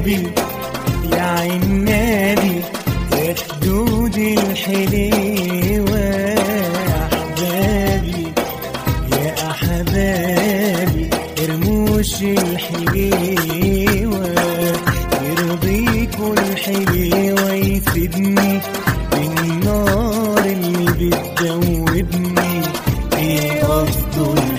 النبي يا عنابي يا خدود الحليوة يا أحبابي يا أحبابي رموش الحليوة يرضيكوا الحليوة يفيدني بالنار اللي بتدوبني في قصده